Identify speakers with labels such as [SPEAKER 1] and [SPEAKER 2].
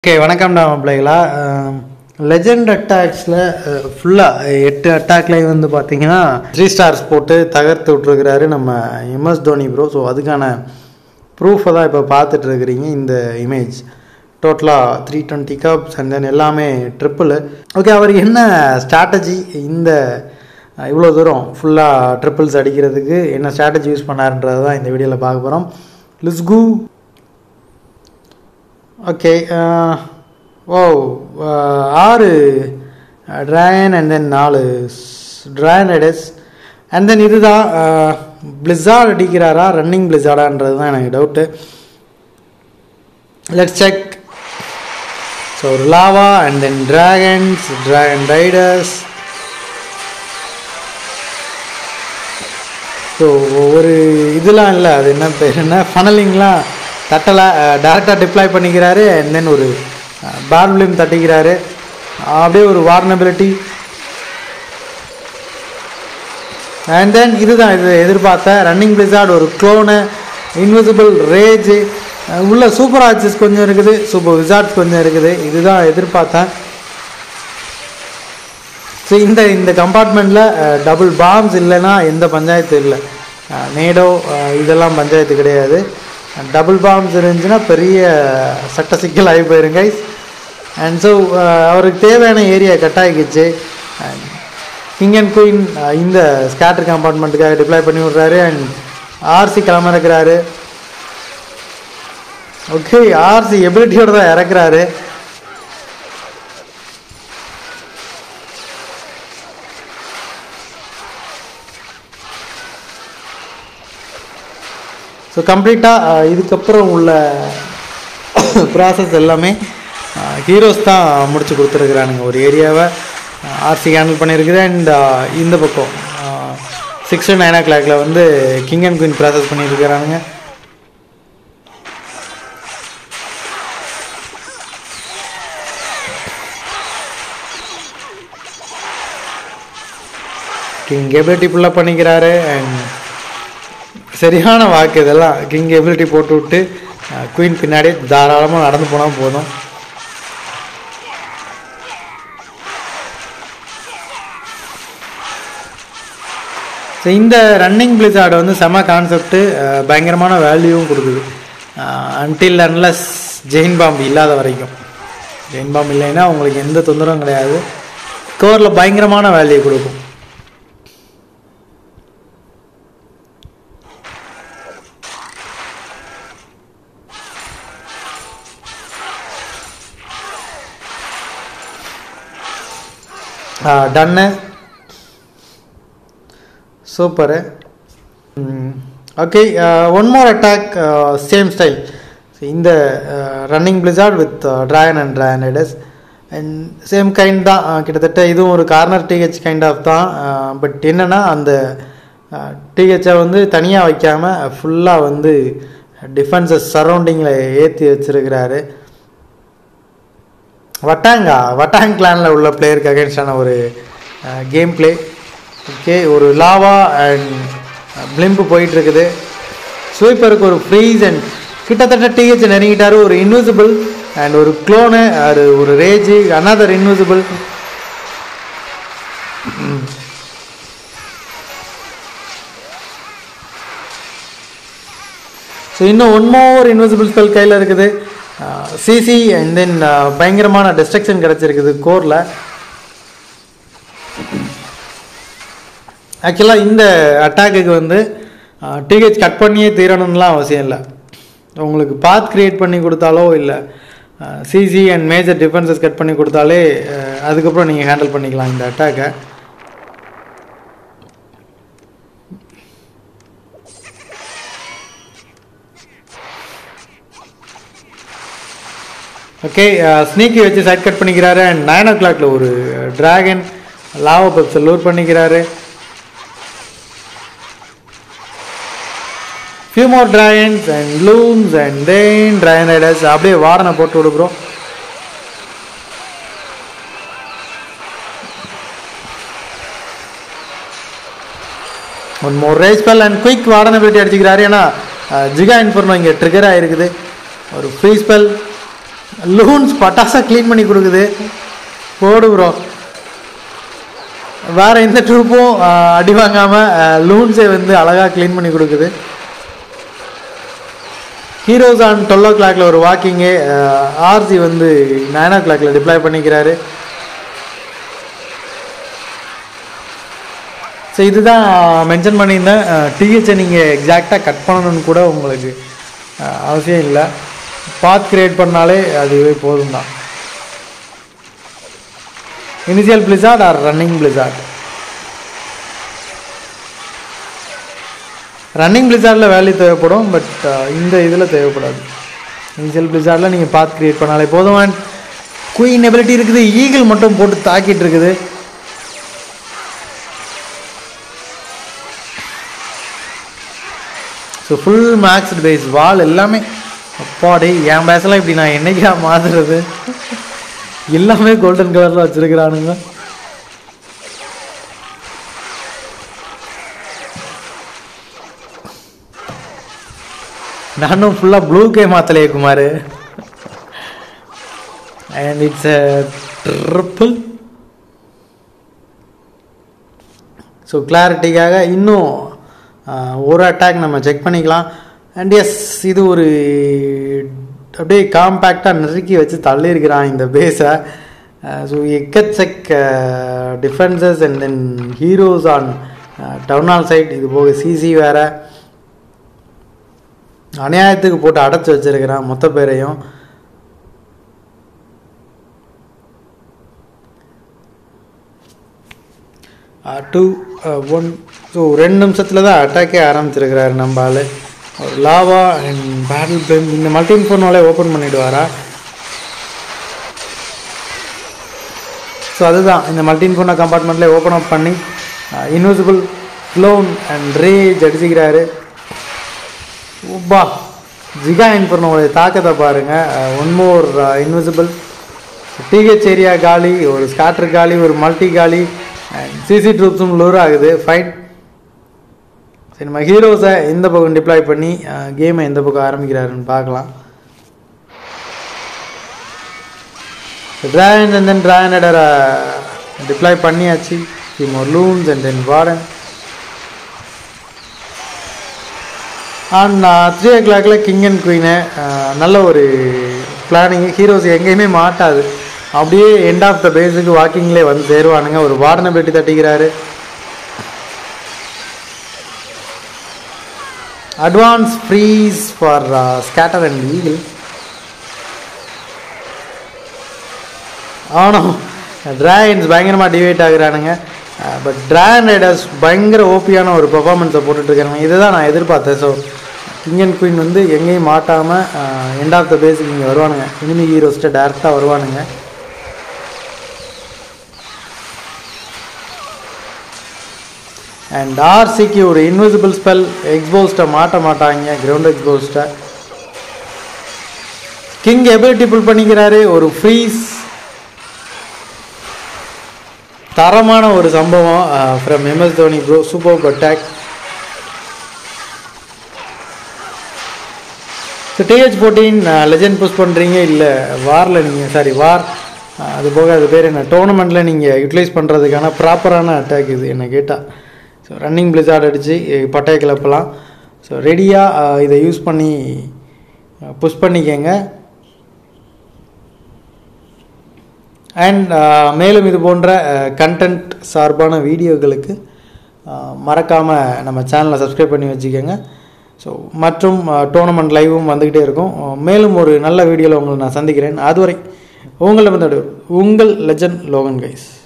[SPEAKER 1] okay வணக்கம்டா பிள்ளைகளா legend அட்டாக்ஸில் ஃபுல்லாக எட்டு அட்டாக்லேயும் வந்து பார்த்தீங்கன்னா த்ரீ ஸ்டார்ஸ் போட்டு தகர்த்து விட்ருக்கிறாரு நம்ம எம்எஸ் தோனி ப்ரோ ஸோ அதுக்கான ப்ரூஃபை தான் இப்போ பார்த்துட்டு இருக்கிறீங்க இந்த இமேஜ் டோட்டலாக three twenty cups and then எல்லாமே ட்ரிப்பிள் ஓகே அவருக்கு என்ன ஸ்ட்ராட்டஜி இந்த இவ்வளோ தூரம் ஃபுல்லாக ட்ரிப்பிள்ஸ் அடிக்கிறதுக்கு என்ன ஸ்ட்ராட்டஜி யூஸ் பண்ணாருன்றது தான் இந்த வீடியோவில் பார்க்க போகிறோம் லிஸ்கு ஓகே ஓ ஆறு ட்ராயன் அண்ட் தென் நாலு ட்ராயன் எடஸ் அண்ட் தென் இதுதான் பிளிஸார்ட் அடிக்கிறாரா ரன்னிங் பிளிஸார்டான்றது தான் எனக்கு doubt let's check so lava and then dragons dragon riders so ஒரு இதெல்லாம் இல்லை அது என்ன பேர் என்ன ஃபனலிங்லாம் தட்டலை டேரெக்டாக டிப்ளாய் பண்ணிக்கிறாரு அண்ட் தென் ஒரு பேட்லிம் தட்டிக்கிறாரு அப்படியே ஒரு வார்னபிலிட்டி அண்ட் தென் இதுதான் இது எதிர்பார்த்த ரன்னிங் பிளிசார்ட் ஒரு க்ளோனு இன்விசிபிள் ரேஜ் உள்ள சூப்பர் ஆர்ச்சஸ் கொஞ்சம் இருக்குது சூப்பர் விசார்ட்ஸ் கொஞ்சம் இருக்குது இதுதான் எதிர்பார்த்தேன் ஸோ இந்த இந்த கம்பார்ட்மெண்ட்டில் டபுள் பாம்ஸ் இல்லைன்னா எந்த பஞ்சாயத்து இல்லை நேடோ இதெல்லாம் பஞ்சாயத்து கிடையாது டபுள் பாம்ஸ் இருந்துச்சுன்னா பெரிய சட்ட சிக்கல் ஆகி போயிருங்க அண்ட் ஸோ அவருக்கு தேவையான ஏரியா கட் ஆகிக்கிச்சு கிங் அண்ட் குயின் இந்த ஸ்கேட்டர் கம்பார்ட்மெண்ட்டுக்காக டிப்ளை பண்ணி விட்றாரு அண்ட் ஆர்சி கிளம்பிறக்கிறாரு ஓகே ஆர்சி எபிலிட்டியோட தான் இறக்குறாரு ஸோ கம்ப்ளீட்டாக இதுக்கப்புறம் உள்ள ப்ராசஸ் எல்லாமே ஹீரோஸ் தான் முடிச்சு கொடுத்துருக்குறானுங்க ஒரு ஏரியாவை ஆர்சி ஹேண்டில் பண்ணியிருக்குது அண்ட் இந்த பக்கம் சிக்ஸ் டு நைன் ஓ கிளாக்ல வந்து கிங் அண்ட் குயின் ப்ராசஸ் பண்ணியிருக்கிறானுங்க கிங் எபிலிட்டி ஃபுல்லாக பண்ணிக்கிறாரு அண்ட் சரியான வாக்கு இதெல்லாம் கிங் எபிலிட்டி போட்டு விட்டு குயின் பின்னாடி தாராளமாக நடந்து போனால் போதும் ஸோ இந்த ரன்னிங் பிளிசார்டு வந்து செம கான்செப்ட்டு பயங்கரமான வேல்யூவும் கொடுக்குது அன்டில் அன்லஸ் ஜெயின் பாம்பு இல்லாத வரைக்கும் ஜெயின் பாம்பு இல்லைன்னா உங்களுக்கு எந்த தொந்தரவும் கிடையாது கோரில் பயங்கரமான வேல்யூ கொடுக்கும் டன்னு super okay one more attack same style இந்த running blizzard with dragon and dragon riders and same kind தான் கிட்டத்தட்ட இதுவும் ஒரு கார்னர் டிஹெச் கைண்ட் ஆஃப் தான் பட் என்னென்னா அந்த டிஹெச்சை வந்து தனியாக வைக்காமல் ஃபுல்லாக வந்து டிஃபென்சஸ் சரௌண்டிங்கில் ஏற்றி வச்சுருக்கிறாரு வட்டாங்கா வட்டாங் கிளானில் உள்ள பிளேயருக்கு அகேன்ஸ்டான ஒரு கேம் பிளே ஓகே ஒரு லாவா அண்ட் பிளிம்பு போயிட்டுருக்குது ஸ்வீப்பருக்கு ஒரு ஃப்ரீஸ் அண்ட் கிட்டத்தட்ட டிஹெச் நெருங்கிட்டாரு ஒரு இன்விசிபிள் அண்ட் ஒரு க்ளோனு அது ஒரு ரேஜு அனதர் இன்விசிபிள் ஸோ இன்னும் ஒன் மோர் இன்விசிபிள் ஸ்பெல் கையில் இருக்குது சிசி அண்ட் தென் பயங்கரமான டிஸ்ட்ரக்ஷன் கிடச்சிருக்குது கோரில் ஆக்சுவலாக இந்த அட்டாக்குக்கு வந்து டிஹெச் கட் பண்ணியே தீரணும்லாம் அவசியம் இல்லை உங்களுக்கு பாத் க்ரியேட் பண்ணி கொடுத்தாலோ இல்லை CC and major defences cut பண்ணி கொடுத்தாலே அதுக்கப்புறம் நீங்கள் ஹேண்டில் பண்ணிக்கலாம் இந்த அட்டாக்கை ஓகே ஸ்னீக்கி வச்சு சைட் கட் பண்ணிக்கிறாரு அண்ட் நைன் ஓ கிளாக்ல ஒரு ட்ராகன் லாவா பப்ஸை லூர் பண்ணிக்கிறாரு few more dragons and loons and then dragon riders அப்படியே வாரனை போட்டு விடுக்கிறோம் one more rage spell and quick warden ability அடிச்சுக்கிறாரு ஏன்னா ஜிகா இன்ஃபர்னோ இங்கே ட்ரிகர் ஆகிருக்குது ஒரு ஃப்ரீ ஸ்பெல் லூன்ஸ் பட்டாசா க்ளீன் பண்ணி கொடுக்குது போடு ப்ரோ வேற எந்த ட்ரூப்பும் அடி வாங்காமல் லூன்ஸை வந்து அழகாக க்ளீன் பண்ணி கொடுக்குது ஹீரோஸ் ஆன் டுவெல் ஓ கிளாக்ல ஒரு வாக்கிங்கு ஆர்சி வந்து நைன் ஓ கிளாக்ல டிப்ளாய் பண்ணிக்கிறாரு ஸோ இதுதான் மென்ஷன் பண்ணியிருந்தேன் டிஹெச்சை நீங்கள் எக்ஸாக்டாக கட் பண்ணணும்னு கூட உங்களுக்கு அஹ், அவசியம் இல்லை பாத் கிரியேட் பண்ணாலே அதுவே போதும் தான் initial blizzard or running blizzard running பிளிசார்டில் வேல்யூ தேவைப்படும் பட் இந்த இதில் தேவைப்படாது இனிஷியல் பிளிசார்டில் நீங்கள் பாத் கிரியேட் பண்ணாலே போதும் அண்ட் குயின் எபிலிட்டி இருக்குது ஈகிள் மட்டும் போட்டு தாக்கிட்டு இருக்குது so full maxed base wall எல்லாமே அப்பாடி என் பேசலாம் இப்படி நான் என்னைக்கா மாத்துறது எல்லாமே கோல்டன் கலரில் வச்சிருக்கிறானுங்க நானும் ஃபுல்லாக ப்ளூக்கே மாற்றலையே Kumar and it's triple so கிளாரிட்டிக்காக இன்னும் ஆஹ், ஒரு அட்டாக் நம்ம செக் பண்ணிக்கலாம் அண்ட் எஸ் இது ஒரு அப்படியே காம்பேக்டாக நெருக்கி வச்சு தள்ளியிருக்கிறான் இந்த பேஸை ஸோ எக்கச்சக்க defences and then heroes on town hall side இது போக சிசி வேற அநியாயத்துக்கு போட்டு அடைச்சி வச்சிருக்கிறான் மொத்த பேரையும் டூ ஒன் ஸோ ரெண்டு நிமிஷத்தில் தான் அட்டாக்கே ஆரம்பிச்சிருக்கிறாரு நம்ம ஆள் ஒரு லாவா அண்ட் பேட்டில் பிளேம் இந்த மல்டின் ஃபோனாலே ஓப்பன் பண்ணிடுவாரா ஸோ அதுதான் இந்த மல்டின் ஃபோனை கம்பார்ட்மெண்ட்லேயே ஓப்பன் அப் பண்ணி இன்விசிபிள் க்ளோன் அண்ட் ரேஜ் அடிச்சுக்கிறாரு உப்பா ஜிகா இன்ஃபர்னோடைய தாக்கத்தை பாருங்க one more invisible DH area காலி ஒரு ஸ்காட்டர் காலி ஒரு மல்டி காலி சிசி ட்ரூப்ஸும் லூர் ஆகுது ஃபைன் சரி நம்ம ஹீரோஸை எந்த பக்கம் டிப்ளாய் பண்ணி கேமை எந்த பக்கம் ஆரம்பிக்கிறாருன்னு பார்க்கலாம் ட்ராயன் அண்ட் தென் ட்ராயனடரை டிப்ளாய் பண்ணியாச்சு more loons and then warden and three ஓ கிளாக்ல கிங் அண்ட் குயினு நல்ல ஒரு பிளானிங் ஹீரோஸ் எங்கேயுமே மாட்டாது அப்படியே எண்ட் ஆஃப் த பேஸுக்கு வாக்கிங்லேயே வந்து சேருவானுங்க ஒரு வார்டனை பெட்டி தட்டிக்கிறாரு advance freeze for scatter and eagle ஆனும் டிராகன்ஸ் பயங்கரமாக டிவைட் ஆகுறானுங்க பட் டிராகன் ரைடர்ஸ் பயங்கர ஓப்பியான ஒரு பெர்ஃபார்மன்ஸை போட்டுட்ருக்காங்க இதை தான் நான் எதிர்பார்த்தேன் ஸோ கிங் அண்ட் குயின் வந்து எங்கேயும் மாட்டாமல் எண்ட் ஆஃப் த பேஸுக்கு இங்கே வருவானுங்க இனிமி ஹீரோஸ்ட்டு டேரெக்டாக வருவானுங்க அண்ட் ஆர்சிக்கு ஒரு இன்விசிபிள் ஸ்பெல் எக்ஸ்போஸ்ட்டை மாட்ட மாட்டாங்க கிரவுண்ட் எக்ஸ்போஸ்ட்டை கிங் எபிலிட்டி புல் பண்ணிக்கிறாரு ஒரு ஃப்ரீஸ் தரமான ஒரு சம்பவம் from MS Dhoni bro super attack so DH fourteen legend push பண்ணுறீங்க இல்லை வாரில் நீங்கள் சாரி வார் அது போக அது பேர் என்ன டோர்னமெண்ட்டில் நீங்கள் யூட்டிலைஸ் பண்ணுறதுக்கான ப்ராப்பரான அட்டாக் இது என்ன கேட்டால் ஸோ ரன்னிங் பிளிசார்ட் அடித்து பட்டைய கிளப்பலாம் ஸோ ரெடியாக இதை யூஸ் பண்ணி புஷ் பண்ணிக்கங்க அண்ட் மேலும் இது போன்ற கண்டென்ட் சார்பான வீடியோகளுக்கு மறக்காமல் நம்ம சேனலை சப்ஸ்கிரைப் பண்ணி வச்சுக்கோங்க ஸோ மற்றும் டோர்னமெண்ட் லைவும் வந்துக்கிட்டே இருக்கும் மேலும் ஒரு நல்ல வீடியோவில் உங்களை நான் சந்திக்கிறேன் அதுவரை உங்களிடம் உங்கள் லெஜண்ட் லோகன் கைஸ்